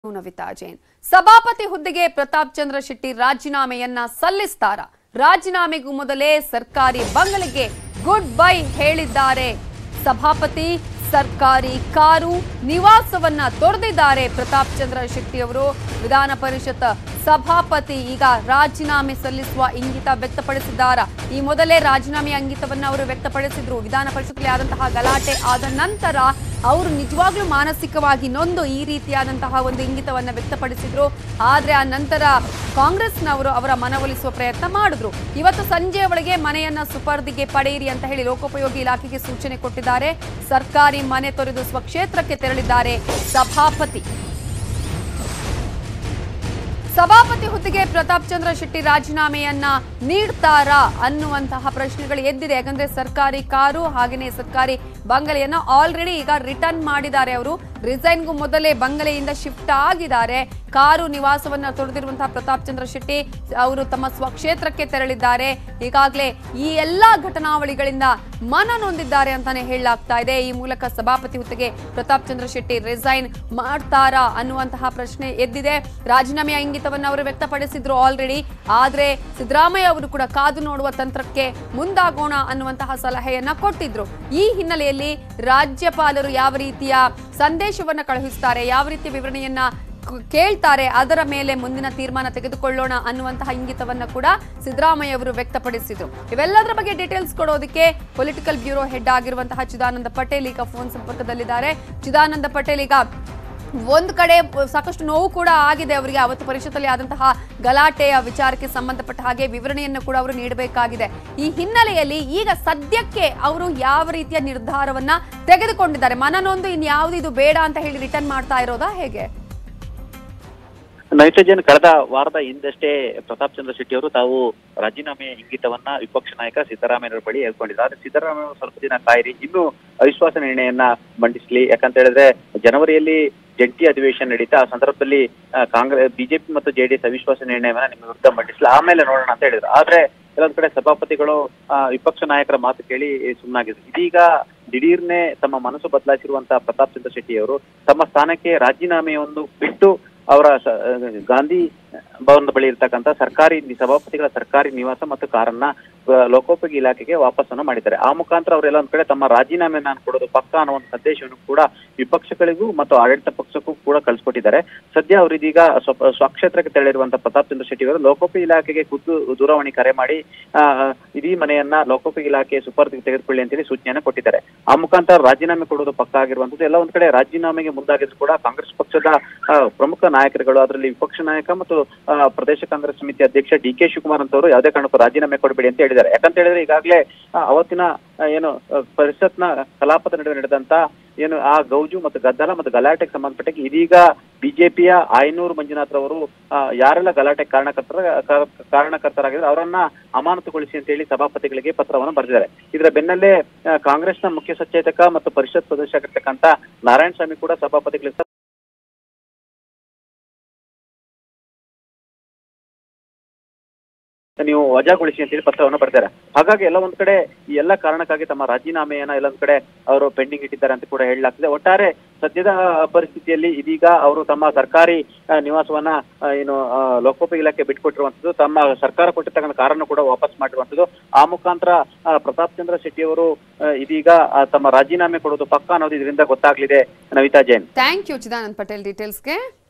ನವಿತಾ ಜೈನ್ ಸಭಾಪತಿ ಹುದ್ದೆಗೆ ಪ್ರತಾಪ್ ಚಂದ್ರ ಶೆಟ್ಟಿ ರಾಜೀನಾಮೆಯನ್ನ ಸಲ್ಲಿಸ್ತಾರ ರಾಜೀನಾಮೆಗೂ ಮೊದಲೇ ಸರ್ಕಾರಿ ಬಂಗಲೆಗೆ ಗುಡ್ ಬೈ ಹೇಳಿದ್ದಾರೆ ಸಭಾಪತಿ ಸರ್ಕಾರಿ ಕಾರು ನಿವಾಸವನ್ನ ತೊರೆದಿದ್ದಾರೆ ಪ್ರತಾಪ್ ಚಂದ್ರ ಶೆಟ್ಟಿ ಅವರು ವಿಧಾನ ಪರಿಷತ್ ಸಭಾಪತಿ ಈಗ ರಾಜೀನಾಮೆ ಸಲ್ಲಿಸುವ ಇಂಗಿತ ವ್ಯಕ್ತಪಡಿಸಿದ್ದಾರ ಈ ಮೊದಲೇ ರಾಜೀನಾಮೆ ಅಂಗಿತವನ್ನ ಅವರು ವ್ಯಕ್ತಪಡಿಸಿದ್ರು ವಿಧಾನ ಪರಿಷತ್ನಲ್ಲಿ ಆದಂತಹ ಗಲಾಟೆ ಆದ ನಂತರ ಅವರು ನಿಜವಾಗ್ಲೂ ಮಾನಸಿಕವಾಗಿ ನೊಂದು ಈ ರೀತಿಯಾದಂತಹ ಒಂದು ಇಂಗಿತವನ್ನ ವ್ಯಕ್ತಪಡಿಸಿದ್ರು ಆದ್ರೆ ಆ ನಂತರ ಕಾಂಗ್ರೆಸ್ನವರು ಅವರ ಮನವೊಲಿಸುವ ಪ್ರಯತ್ನ ಮಾಡಿದ್ರು ಇವತ್ತು ಸಂಜೆ ಒಳಗೆ ಮನೆಯನ್ನ ಸುಪರ್ದಿಗೆ ಪಡೆಯಿರಿ ಅಂತ ಹೇಳಿ ಲೋಕೋಪಯೋಗಿ ಇಲಾಖೆಗೆ ಸೂಚನೆ ಕೊಟ್ಟಿದ್ದಾರೆ ಸರ್ಕಾರಿ ಮನೆ ತೊರೆದು ಸ್ವಕ್ಷೇತ್ರಕ್ಕೆ ತೆರಳಿದ್ದಾರೆ ಸಭಾಪತಿ ಸಭಾಪತಿ ಹುದ್ದೆಗೆ ಪ್ರತಾಪ್ ಚಂದ್ರ ಶೆಟ್ಟಿ ರಾಜೀನಾಮೆಯನ್ನ ನೀಡ್ತಾರಾ ಅನ್ನುವಂತಹ ಪ್ರಶ್ನೆಗಳು ಎದ್ದಿದೆ ಯಾಕಂದ್ರೆ ಸರ್ಕಾರಿ ಕಾರು ಹಾಗೇನೆ ಸರ್ಕಾರಿ ಬಂಗಲೆಯನ್ನ ಆಲ್ರೆಡಿ ಈಗ ರಿಟರ್ನ್ ಮಾಡಿದ್ದಾರೆ ಅವರು ರಿಸೈನ್ಗೂ ಮೊದಲೇ ಬಂಗಲೆಯಿಂದ ಶಿಫ್ಟ್ ಆಗಿದ್ದಾರೆ ಕಾರು ನಿವಾಸವನ್ನ ತೊರೆದಿರುವಂತಹ ಪ್ರತಾಪ್ ಚಂದ್ರ ಶೆಟ್ಟಿ ಅವರು ತಮ್ಮ ಸ್ವಕ್ಷೇತ್ರಕ್ಕೆ ತೆರಳಿದ್ದಾರೆ ಈಗಾಗಲೇ ಈ ಎಲ್ಲಾ ಘಟನಾವಳಿಗಳಿಂದ ಮನ ನೊಂದಿದ್ದಾರೆ ಅಂತಾನೆ ಹೇಳಲಾಗ್ತಾ ಇದೆ ಈ ಮೂಲಕ ಸಭಾಪತಿ ಹುದ್ದೆಗೆ ಪ್ರತಾಪ್ ಚಂದ್ರ ಶೆಟ್ಟಿ ರಿಸೈನ್ ಮಾಡ್ತಾರಾ ಅನ್ನುವಂತಹ ಪ್ರಶ್ನೆ ಎದ್ದಿದೆ ರಾಜೀನಾಮೆಯ ಇಂಗಿತವನ್ನು ಅವರು ವ್ಯಕ್ತಪಡಿಸಿದ್ರು ಆಲ್ರೆಡಿ ಆದ್ರೆ ಸಿದ್ದರಾಮಯ್ಯ ಅವರು ಕೂಡ ಕಾದು ನೋಡುವ ತಂತ್ರಕ್ಕೆ ಮುಂದಾಗೋಣ ಅನ್ನುವಂತಹ ಸಲಹೆಯನ್ನ ಕೊಟ್ಟಿದ್ರು ಈ ಹಿನ್ನೆಲೆಯಲ್ಲಿ ರಾಜ್ಯಪಾಲರು ಯಾವ ರೀತಿಯ ಸಂದೇಶವನ್ನ ಕಳುಹಿಸ್ತಾರೆ ಯಾವ ರೀತಿಯ ವಿವರಣೆಯನ್ನ ಕ- ಕೇಳ್ತಾರೆ ಅದರ ಮೇಲೆ ಮುಂದಿನ ತೀರ್ಮಾನ ತೆಗೆದುಕೊಳ್ಳೋಣ ಅನ್ನುವಂತಹ ಇಂಗಿತವನ್ನ ಕೂಡ ಸಿದ್ದರಾಮಯ್ಯ ಅವರು ವ್ಯಕ್ತಪಡಿಸಿದ್ರು ಇವೆಲ್ಲದರ ಬಗ್ಗೆ ಡೀಟೇಲ್ಸ್ ಕೊಡೋದಕ್ಕೆ ಪೊಲಿಟಿಕಲ್ ಬ್ಯೂರೋ ಹೆಡ್ ಆಗಿರುವಂತಹ ಚಿದಾನಂದ ಪಟೇಲ್ ಈಗ ಫೋನ್ ಸಂಪರ್ಕದಲ್ಲಿದ್ದಾರೆ ಚಿದಾನಂದ ಪಟೇಲ್ ಈಗ ಒಂದು ಕಡೆ ಸಾಕಷ್ಟು ನೋವು ಕೂಡ ಆಗಿದೆ ಅವರಿಗೆ ಅವತ್ತು ಪರಿಷತ್ತಲ್ಲಿ ಆದಂತಹ ಗಲಾಟೆಯ ವಿಚಾರಕ್ಕೆ ಸಂಬಂಧಪಟ್ಟ ಹಾಗೆ ವಿವರಣೆಯನ್ನು ಕೂಡ ಅವರು ನೀಡಬೇಕಾಗಿದೆ ಈ ಹಿನ್ನೆಲೆಯಲ್ಲಿ ಈಗ ಸದ್ಯಕ್ಕೆ ಅವರು ಯಾವ ರೀತಿಯ ನಿರ್ಧಾರವನ್ನ ತೆಗೆದುಕೊಂಡಿದ್ದಾರೆ ಮನನೊಂದು ಇನ್ಯಾವುದು ಇದು ಬೇಡ ಅಂತ ಹೇಳಿ ರಿಟರ್ನ್ ಮಾಡ್ತಾ ಇರೋದಾ ಹೇಗೆ ನೈಟ್ರೋಜನ್ ಕಳೆದ ವಾರದ ಹಿಂದಷ್ಟೇ ಪ್ರತಾಪ್ ಚಂದ್ರ ಶೆಟ್ಟಿ ಅವರು ತಾವು ರಾಜೀನಾಮೆ ಇಂಗಿತವನ್ನ ವಿಪಕ್ಷ ನಾಯಕ ಸಿದ್ದರಾಮಯ್ಯ ಬಳಿ ಹೇಳ್ಕೊಂಡಿದ್ದಾರೆ ಆದ್ರೆ ಸಿದ್ದರಾಮಯ್ಯ ಅವರು ಸ್ವಲ್ಪ ದಿನ ಕಾಯಿರಿ ಇನ್ನು ಅವಿಶ್ವಾಸ ನಿರ್ಣಯವನ್ನ ಮಂಡಿಸಲಿ ಯಾಕಂತ ಹೇಳಿದ್ರೆ ಜನವರಿಯಲ್ಲಿ ಜಂಟಿ ಅಧಿವೇಶನ ನಡೀತಾ ಆ ಸಂದರ್ಭದಲ್ಲಿ ಆ, ಕಾಂಗ್ರೆಸ್ ಬಿಜೆಪಿ ಮತ್ತು ಜೆಡಿಎಸ್ ಅವಿಶ್ವಾಸ ನಿರ್ಣಯವನ್ನ ನಿಮ್ಮ ವಿರುದ್ಧ ಮಂಡಿಸಲಿ ಆಮೇಲೆ ನೋಡೋಣ ಅಂತ ಹೇಳಿದ್ರು ಆದ್ರೆ ಕೆಲವೊಂದ್ ಕಡೆ ಸಭಾಪತಿಗಳು ಆ, ವಿಪಕ್ಷ ನಾಯಕರ ಮಾತು ಕೇಳಿ ಸುಮ್ಮನಾಗಿದ್ರು ಇದೀಗ ದಿಢೀರ್ನೆ ತಮ್ಮ ಮನಸ್ಸು ಬದಲಾಯಿಸಿರುವಂತಹ ಪ್ರತಾಪ್ ಚಂದ್ರ ಶೆಟ್ಟಿ ಅವರು ತಮ್ಮ ಸ್ಥಾನಕ್ಕೆ ರಾಜೀನಾಮೆಯನ್ನು ಬಿಟ್ಟು ಅವರ ಸ- ಗಾಂಧಿ ಭವನದ ಬಳಿ ಇರ್ತಕ್ಕಂಥ ಸರ್ಕಾರಿ ಸಭಾಪತಿಗಳ ಸರ್ಕಾರಿ ನಿವಾಸ ಮತ್ತು ಕಾರನ್ನ ಆ, ಲೋಕೋಪಯೋಗಿ ಇಲಾಖೆಗೆ ವಾಪಸ್ಸನ್ನು ಮಾಡಿದ್ದಾರೆ ಆ ಮುಖಾಂತರ ಅವರೆಲ್ಲ ಒಂದ್ ಕಡೆ ತಮ್ಮ ರಾಜೀನಾಮೆ ನಾನು ಕೊಡೋದು ಪಕ್ಕ ಅನ್ನೋ ಒಂದು ಸಂದೇಶವನ್ನು ಕೂಡ ವಿಪಕ್ಷಗಳಿಗೂ ಮತ್ತು ಆಡಳಿತ ಪಕ್ಷಕ್ಕೂ ಕೂಡ ಕಳಿಸ್ಕೊಟ್ಟಿದ್ದಾರೆ ಸದ್ಯ ಅವರು ಇದೀಗ ಸ್ವ- ಸ್ವಕ್ಷೇತ್ರಕ್ಕೆ ತೆರಳಿರುವಂತಹ ಪ್ರತಾಪ್ ಚಂದ್ರ ಶೆಟ್ಟಿ ಅವರು ಲೋಕೋಪಯೋಗಿ ಇಲಾಖೆಗೆ ಖುದ್ದು ದೂರವಾಣಿ ಕರೆ ಮಾಡಿ ಆ, ಇಡೀ ಮನೆಯನ್ನ ಲೋಕೋಪಯೋಗಿ ಇಲಾಖೆ ಸುಪರ್ದಿಗೆ ತೆಗೆದುಕೊಳ್ಳಿ ಅಂತೇಳಿ ಸೂಚನೆಯನ್ನು ಕೊಟ್ಟಿದ್ದಾರೆ ಆ ಮುಖಾಂತರ ರಾಜೀನಾಮೆ ಕೊಡೋದು ಪಕ್ಕ ಆಗಿರುವಂತದ್ದು ಎಲ್ಲ ಒಂದ್ ಕಡೆ ರಾಜೀನಾಮೆಗೆ ಮುಂದಾಗಿದ್ರು ಕೂಡ ಕಾಂಗ್ರೆಸ್ ಪಕ್ಷದ ಆ, ಪ್ರಮುಖ ನಾಯಕರುಗಳು ಅದರಲ್ಲಿ ವಿಪಕ್ಷ ನಾಯಕ ಮತ್ತು ಆ, ಪ್ರದೇಶ ಕಾಂಗ್ರೆಸ್ ಸಮಿತಿ ಅಧ್ಯಕ್ಷ ಡಿ ಕೆ ಶಿವಕುಮಾರ್ ಅಂತವರು ಯಾವುದೇ ಕಾರಣಕ್ಕೂ ರಾಜೀನಾಮೆ ಕೊಡಬೇಡಿ ಅಂತ ಹೇಳಿದ್ದಾರೆ ಯಾಕಂತ ಹೇಳಿದ್ರೆ ಈಗಾಗಲೇ ಆ, ಅವತ್ತಿನ ಆ, ಏನು ಆ, ಪರಿಷತ್ನ ಕಲಾಪದ ನಡುವೆ ನಡೆದಂತ ಏನು ಆ ಗೌಜು ಮತ್ತು ಗದ್ದಲ ಮತ್ತು ಗಲಾಟೆಗೆ ಸಂಬಂಧಪಟ್ಟ ಇದೀಗ ಬಿಜೆಪಿಯ ಆಯನೂರು ಮಂಜುನಾಥ್ ರವರು ಆ, ಯಾರೆಲ್ಲ ಗಲಾಟೆ ಕಾರಣಕರ್ತರ ಕ- ಕಾರಣಕರ್ತರಾಗಿದ್ದಾರೆ ಅವರನ್ನ ಅಮಾನತುಗೊಳಿಸಿ ಅಂತ ಹೇಳಿ ಸಭಾಪತಿಗಳಿಗೆ ಪತ್ರವನ್ನು ಬರೆದಿದ್ದಾರೆ ಇದರ ಬೆನ್ನಲ್ಲೇ ಆ, ಕಾಂಗ್ರೆಸ್ನ ಮುಖ್ಯ ಸಚೇತಕ ಮತ್ತು ಪರಿಷತ್ ಸದಸ್ಯ ಆಗಿರ್ತಕ್ಕಂಥ ನಾರಾಯಣ ಸ್ವಾಮಿ ಕೂಡ ಸಭಾಪತಿಗಳಿಗೆ ನೀವು ವಜಾಗೊಳಿಸಿ ಅಂತೇಳಿ ಪತ್ರವನ್ನು ಬರೆದಿದ್ದಾರೆ ಹಾಗಾಗಿ ಎಲ್ಲ ಒಂದ್ ಕಡೆ ಈ ಎಲ್ಲ ಕಾರಣಕ್ಕಾಗಿ ತಮ್ಮ ರಾಜೀನಾಮೆಯನ್ನ ಎಲ್ಲ ಒಂದ್ ಕಡೆ ಅವರು ಪೆಂಡಿಂಗ್ ಇಟ್ಟಿದ್ದಾರೆ ಅಂತ ಕೂಡ ಹೇಳಲಾಗ್ತದೆ ಒಟ್ಟಾರೆ ಸದ್ಯದ ಪರಿಸ್ಥಿತಿಯಲ್ಲಿ ಇದೀಗ ಅವರು ತಮ್ಮ ಸರ್ಕಾರಿ ಆ, ನಿವಾಸವನ್ನ ಆ, ಏನು ಆ, ಲೋಕೋಪಯೋಗಿ ಇಲಾಖೆ ಬಿಟ್ಕೊಟ್ಟಿರುವಂತದ್ದು ತಮ್ಮ ಸರ್ಕಾರ ಕೊಟ್ಟಿರ್ತಕ್ಕಂಥ ಕಾರನ್ನು ಕೂಡ ವಾಪಸ್ ಮಾಡಿರುವಂತದ್ದು ಆ ಮುಖಾಂತರ ಆ, ಪ್ರತಾಪ್ ಚಂದ್ರ ಶೆಟ್ಟಿ ಅವರು ಆ, ಇದೀಗ ಆ, ತಮ್ಮ ರಾಜೀನಾಮೆ ಕೊಡೋದು ಪಕ್ಕ ಅನ್ನೋದು ಇದರಿಂದ ಗೊತ್ತಾಗ್ಲಿದೆ ನವಿತಾ ಜೈನ್ ಥ್ಯಾಂಕ್ ಯು ಚಿದಾನಂದ್ ಪಟೇಲ್ ಡೀಟೇಲ್ಸ್ಗೆ